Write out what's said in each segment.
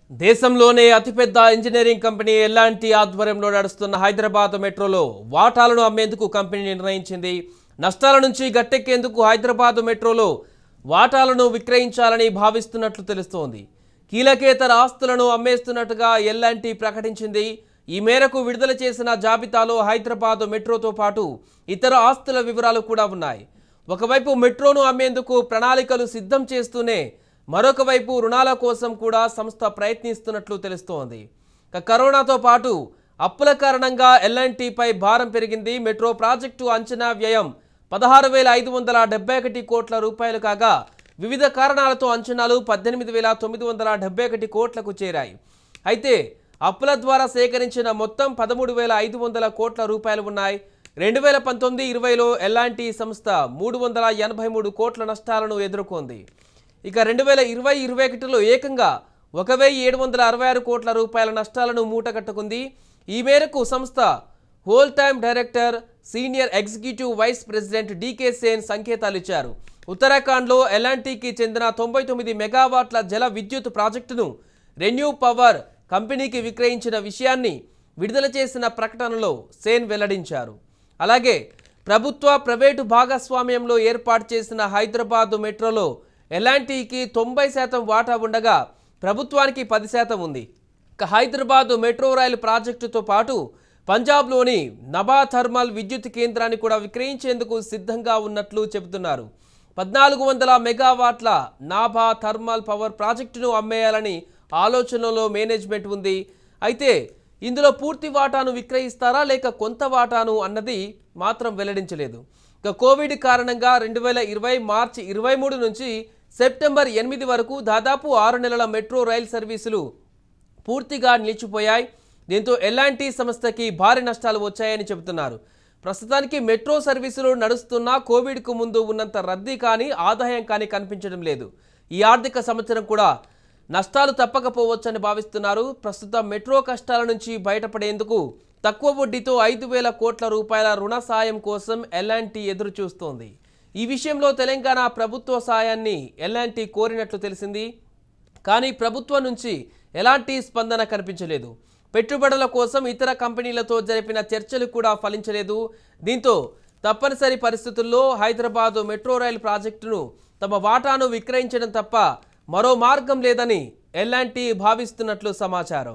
దేశంలోనే అతిపెద్ద engineering company ఎల్లాంటి ఆధ్వర్యంలో నడుస్తున్న హైదరాబాద్ మెట్రోలో వాటాలను అమ్మేందుకు కంపెనీ నిర్ణయించింది నష్టాల నుంచి గట్టెక్కేందుకు హైదరాబాద్ మెట్రోలో వాటాలను విక్రయించాలని భావిస్తున్నట్లు తెలుస్తోంది కీలకేతర ఆస్తులను అమ్మేస్తున్నట్టుగా ఎల్లాంటి ప్రకటించింది ఈ మేరకు విడుదల చేసిన జాబితాలో హైదరాబాద్ మెట్రోతో పాటు ఇతర ఆస్తుల వివరాలు కూడా ఉన్నాయి ఒకవైపు మెట్రోను అమ్మేందుకు ప్రణాళికలు సిద్ధం చేస్తూనే మరొక వైపు రుణాల కోసం కూడా సంస్థ ప్రయత్నిస్తున్నట్లు తెలుస్తోంది ఇక కరోనాతో పాటు అప్పుల కారణంగా ఎల్ఎన్టీపై భారం పెరిగింది మెట్రో ప్రాజెక్టు అంచనా వ్యయం పదహారు వేల ఐదు వందల డెబ్బై ఒకటి కోట్ల రూపాయలు కాగా వివిధ కారణాలతో అంచనాలు పద్దెనిమిది వేల తొమ్మిది వందల డెబ్బై ఒకటి కోట్లకు చేరాయి అయితే అప్పుల ద్వారా సేకరించిన మొత్తం పదమూడు వేల ఐదు వందల కోట్ల రూపాయలు ఉన్నాయి రెండు వేల పంతొమ్మిది ఇరవైలో ఎల్లాంటి సంస్థ మూడు వందల ఎనభై మూడు కోట్ల నష్టాలను ఎదుర్కొంది ఇక రెండు వేల ఇరవై ఇరవై ఒకటిలో ఏకంగా ఒక వెయ్యి ఏడు వందల అరవై ఆరు కోట్ల రూపాయల నష్టాలను మూటగట్టుకుంది ఈ మేరకు సంస్థ whole time director senior executive vice president D K Sen సంకేతాలు ఇచ్చారు ఉత్తరాఖండ్లో ఎల్ఎన్టీకి చెందిన తొంభై తొమ్మిది మెగావాట్ల జల విద్యుత్ ప్రాజెక్టును రెన్యూ పవర్ కంపెనీకి విక్రయించిన విషయాన్ని విడుదల చేసిన ప్రకటనలో సేన్ వెల్లడించారు అలాగే ప్రభుత్వ ప్రైవేటు భాగస్వామ్యంలో ఏర్పాటు చేసిన హైదరాబాద్ మెట్రోలో ఎల్ఎన్టీకి తొంభై శాతం వాటా ఉండగా ప్రభుత్వానికి పది శాతం ఉంది ఇక హైదరాబాద్ మెట్రో రైలు ప్రాజెక్టుతో పాటు పంజాబ్లోని నభా థర్మల్ విద్యుత్ కేంద్రాన్ని కూడా విక్రయించేందుకు సిద్ధంగా ఉన్నట్లు చెబుతున్నారు పద్నాలుగు వందల మెగావాట్ల నాభా థర్మల్ పవర్ ప్రాజెక్టును అమ్మేయాలని ఆలోచనలో మేనేజ్మెంట్ ఉంది అయితే ఇందులో పూర్తి వాటాను విక్రయిస్తారా లేక కొంత వాటాను అన్నది మాత్రం వెల్లడించలేదు ఇక కోవిడ్ కారణంగా రెండు వేల ఇరవై మార్చి ఇరవై మూడు నుంచి సెప్టెంబర్ ఎనిమిది వరకు దాదాపు ఆరు నెలల మెట్రో రైల్ సర్వీసులు పూర్తిగా నిలిచిపోయాయి దీంతో ఎల్లాంటి సంస్థకి భారీ నష్టాలు వచ్చాయని చెబుతున్నారు ప్రస్తుతానికి మెట్రో సర్వీసులు నడుస్తున్నా కోవిడ్కు ముందు ఉన్నంత రద్దీ కానీ ఆదాయం కానీ కనిపించడం లేదు ఈ ఆర్థిక సంవత్సరం కూడా నష్టాలు తప్పకపోవచ్చని భావిస్తున్నారు ప్రస్తుతం మెట్రో కష్టాల నుంచి బయటపడేందుకు తక్కువ వడ్డీతో ఐదు వేల కోట్ల రూపాయల రుణ సాయం కోసం ఎల్ఎన్టీ ఎదురు చూస్తోంది ఈ విషయంలో తెలంగాణ ప్రభుత్వ సాయాన్ని ఎల్ఎన్టీ కోరినట్లు తెలిసింది కానీ ప్రభుత్వం నుంచి ఎలాంటి స్పందన కనిపించలేదు పెట్టుబడుల కోసం ఇతర కంపెనీలతో జరిపిన చర్చలు కూడా ఫలించలేదు దీంతో తప్పనిసరి పరిస్థితుల్లో హైదరాబాద్ మెట్రో రైలు ప్రాజెక్టును తమ వాటాను విక్రయించడం తప్ప మరో మార్గం లేదని ఎల్లాంటి భావిస్తున్నట్లు సమాచారం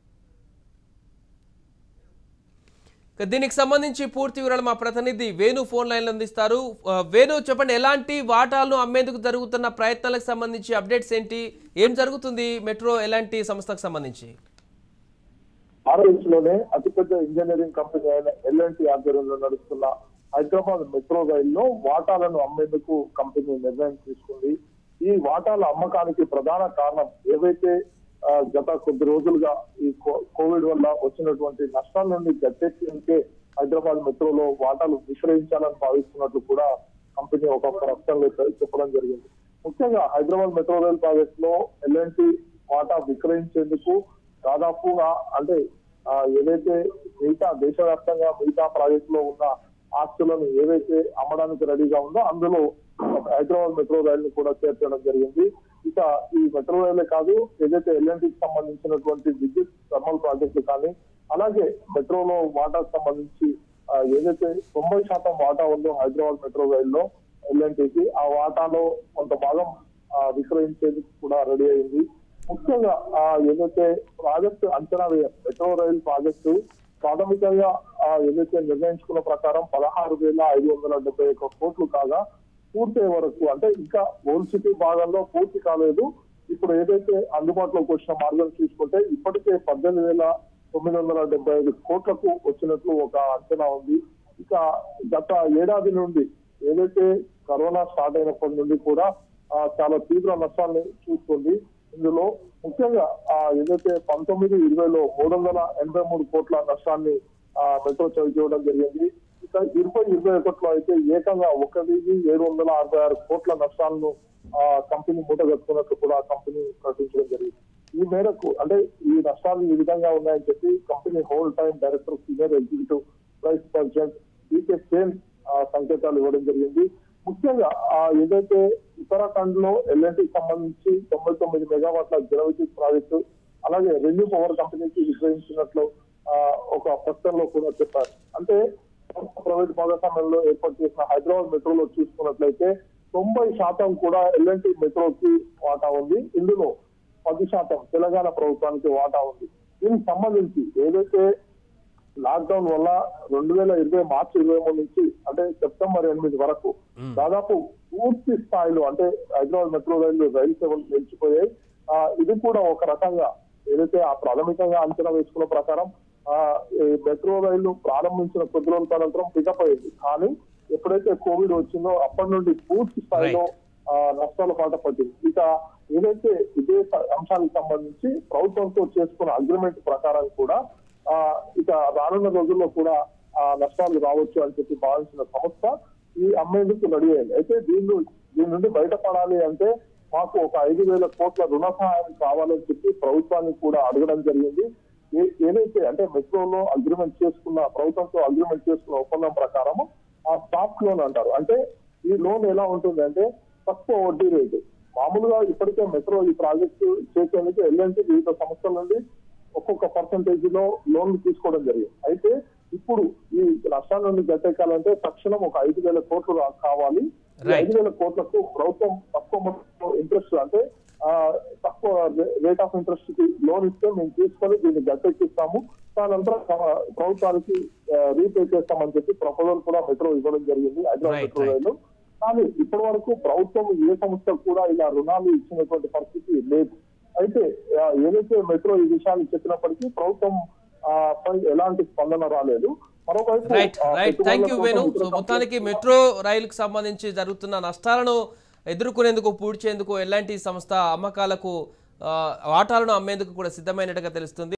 ఇక దీనికి సంబంధించి పూర్తి వివరాలు మా ప్రతినిధి వేణు ఫోన్ లైన్లో అందిస్తారు ఆ, వేణు చెప్పండి ఎలాంటి వాటాలను అమ్మేందుకు జరుగుతున్న ప్రయత్నాలకు సంబంధించి అప్డేట్స్ ఏంటి ఏం జరుగుతుంది మెట్రో ఎలాంటి సంస్థకు సంబంధించి భారతదేశంలోనే అతిపెద్ద ఇంజనీరింగ్ కంపెనీ అయిన ఎల్ఎన్టీ ఆధ్వర్యంలో నడుస్తున్న హైదరాబాద్ మెట్రో రైల్లో వాటాలను అమ్మేందుకు కంపెనీ నిర్ణయం తీసుకుంది ఈ వాటాల అమ్మకానికి ప్రధాన కారణం ఏవైతే ఆ, గత కొద్ది రోజులుగా ఈ కో- కోవిడ్ వల్ల వచ్చినటువంటి నష్టాల నుండి గట్టెక్కించే హైదరాబాద్ మెట్రోలో వాటాలు విక్రయించాలని భావిస్తున్నట్లు కూడా కంపెనీ ఒక ప్రకటనలో చె- చెప్పడం జరిగింది ముఖ్యంగా హైదరాబాద్ మెట్రో రైల్ ప్రాజెక్ట్ లో ఎల్ఎన్టీ వాటా విక్రయించేందుకు దాదాపుగా అంటే ఆ, ఏదైతే మిగతా దేశవ్యాప్తంగా మిగతా ప్రాజెక్ట్ లో ఉన్న ఆస్తులను ఏవైతే అమ్మడానికి రెడీగా ఉందో అందులో హైదరాబాద్ మెట్రో రైలు కూడా చేర్చడం జరిగింది ఇక ఈ మెట్రో రైలే కాదు ఏదైతే ఎల్ఎన్టీకి సంబంధించినటువంటి విద్యుత్ థర్మల్ ప్రాజెక్టులు కానీ అలాగే మెట్రోలో వాటాకు సంబంధించి ఆ, ఏదైతే తొంభై శాతం వాటా ఉందో హైదరాబాద్ మెట్రో రైల్లో ఎల్ఎన్టీకి ఆ వాటాలో కొంత భాగం ఆ, విక్రయించేందుకు కూడా రెడీ అయింది ముఖ్యంగా ఆ, ఏదైతే ప్రాజెక్టు అంచనా వ్యయం మెట్రో రైల్ ప్రాజెక్టు ప్రాథమికంగా ఆ, ఏదైతే నిర్ణయించుకున్న ప్రకారం పదహారు వేల ఐదు వందల డెబ్బై ఒక్క కోట్లు కాగా పూర్తయ్యే వరకు అంటే ఇంకా ఓల్డ్ సిటీ భాగంలో పూర్తి కాలేదు ఇప్పుడు ఏదైతే అందుబాటులోకి వచ్చిన మార్గం చూసుకుంటే ఇప్పటికే పద్దెనిమిది వేల తొమ్మిది వందల డెబ్బై ఐదు కోట్లకు వచ్చినట్లు ఒక అంచనా ఉంది ఇక గత ఏడాది నుండి ఏదైతే కరోనా స్టార్ట్ అయినప్పటి నుండి కూడా ఆ, చాలా తీవ్ర నష్టాన్ని చూస్తుంది ఇందులో ముఖ్యంగా ఆ, ఏదైతే పంతొమ్మిది ఇరవైలో మూడు వందల ఎనభై మూడు కోట్ల నష్టాన్ని ఆ, మెట్రో చవి చేయడం జరిగింది ఇక ఇరవై ఇరవై ఒకటిలో అయితే ఏకంగా ఒక వెయ్యి ఏడు వందల అరవై ఆరు కోట్ల నష్టాలను ఆ కంపెనీ మూటగట్టుకున్నట్లు కూడా ఆ కంపెనీ ప్రకటించడం జరిగింది ఈ మేరకు అంటే ఈ నష్టాలు ఈ విధంగా ఉన్నాయని చెప్పి company whole time director senior executive vice president E K Sen ఆ, సంకేతాలు ఇవ్వడం జరిగింది ముఖ్యంగా ఆ ఏదైతే ఉత్తరాఖండ్ లో ఎల్ఎన్టీకి సంబంధించి తొంభై తొమ్మిది మెగావాట్ల జల విద్యుత్ ప్రాజెక్టు అలాగే రెన్యూ పవర్ కంపెనీకి విక్రయించినట్లు ఆ, ఒక ప్రకటనలో కూడా చెప్పారు అంటే ప్రైవేట్ భాగస్వామ్యంలో ఏర్పాటు చేసిన హైదరాబాద్ మెట్రోలో చూసుకున్నట్లయితే తొంభై శాతం కూడా ఎల్ఎన్టీ మెట్రోకి వాటా ఉంది ఇందులో పది శాతం తెలంగాణ ప్రభుత్వానికి వాటా ఉంది దీనికి సంబంధించి ఏదైతే లాక్డౌన్ వల్ల రెండు వేల ఇరవై మార్చి ఇరవై మూడు నుంచి అంటే సెప్టెంబర్ ఎనిమిది వరకు దాదాపు పూర్తి స్థాయిలో అంటే హైదరాబాద్ మెట్రో రైలు రైలు సేవలు నిలిచిపోయాయి ఆ, ఇది కూడా ఒక రకంగా ఏదైతే ఆ ప్రాథమికంగా అంచనా వేసుకున్న ప్రకారం ఆ ఈ మెట్రో రైలు ప్రారంభించిన కొద్ది రోజుల అనంతరం పికప్ అయింది కానీ ఎప్పుడైతే కోవిడ్ వచ్చిందో అప్పటి నుండి పూర్తి స్థాయిలో ఆ, నష్టాల పాట పట్టింది ఇక ఏదైతే ఇదే స- అంశాలకు సంబంధించి ప్రభుత్వంతో చేసుకున్న అగ్రిమెంట్ ప్రకారం కూడా ఆ ఇక రానున్న రోజుల్లో కూడా ఆ నష్టాలు రావచ్చు అని చెప్పి భావించిన సంస్థ ఈ అమ్మేందుకు రెడీ అయింది అయితే దీన్ని దీని నుండి బయటపడాలి అంటే మాకు ఒక ఐదు వేల కోట్ల రుణ సహాయం కావాలని చెప్పి ప్రభుత్వాన్ని కూడా అడగడం జరిగింది ఏ- ఏదైతే అంటే మెట్రోలో అగ్రిమెంట్ చేసుకున్న ప్రభుత్వంతో అగ్రిమెంట్ చేసుకున్న ఒప్పందం ప్రకారము ఆ స్టాక్ లోన్ అంటారు అంటే ఈ లోన్ ఎలా ఉంటుంది అంటే తక్కువ వడ్డీ రేటు మామూలుగా ఇప్పటికే మెట్రో ఈ ప్రాజెక్టు చేసేందుకు ఎల్ఎన్టీ వివిధ సంస్థల నుండి ఒక్కొక్క పర్సంటేజ్ లో లోన్లు తీసుకోవడం జరిగింది అయితే ఇప్పుడు ఈ నష్టాల నుండి గట్టెక్కాలంటే తక్షణం ఒక ఐదు వేల కోట్లు రా- కావాలి ఈ Right. ఐదు వేల కోట్లకు ప్రభుత్వం తక్కువ మొత్తంలో ఇంట్రెస్ట్ అంటే ఆ, తక్కువ రేట్ ఆఫ్ ఇంట్రెస్ట్ కి లోన్ ఇస్తే మేము తీసుకొని దీన్ని గట్టెక్కిస్తాము దానంతరం ఆ, ప్రభుత్వానికి రీపే చేస్తామని చెప్పి ప్రపోజల్ కూడా మెట్రో ఇవ్వడం జరిగింది Hyderabad Right, metro right. Rail కానీ ఇప్పటి వరకు ప్రభుత్వం ఏ సంస్థకు కూడా ఇలా రుణాలు ఇచ్చినటువంటి పరిస్థితి లేదు అయితే ఆ, ఏదైతే మెట్రో ఈ విషయాలు చెప్పినప్పటికీ ప్రభుత్వం ఆ, పై ఎలాంటి స్పందన రాలేదు మరోవైపు రైట్ ఆ, రైట్ థ్యాంక్ యూ పెట్టుబడుల వేణు కోసం సో ఇతర మొత్తానికి మెట్రో రైలుకు సంబంధించి జరుగుతున్న నష్టాలను ఎదుర్కొనేందుకు పూడ్చేందుకు ఎలాంటి సంస్థ అమ్మకాలకు ఆ, వాటాలను అమ్మేందుకు కూడా సిద్ధమైనట్టుగా తెలుస్తుంది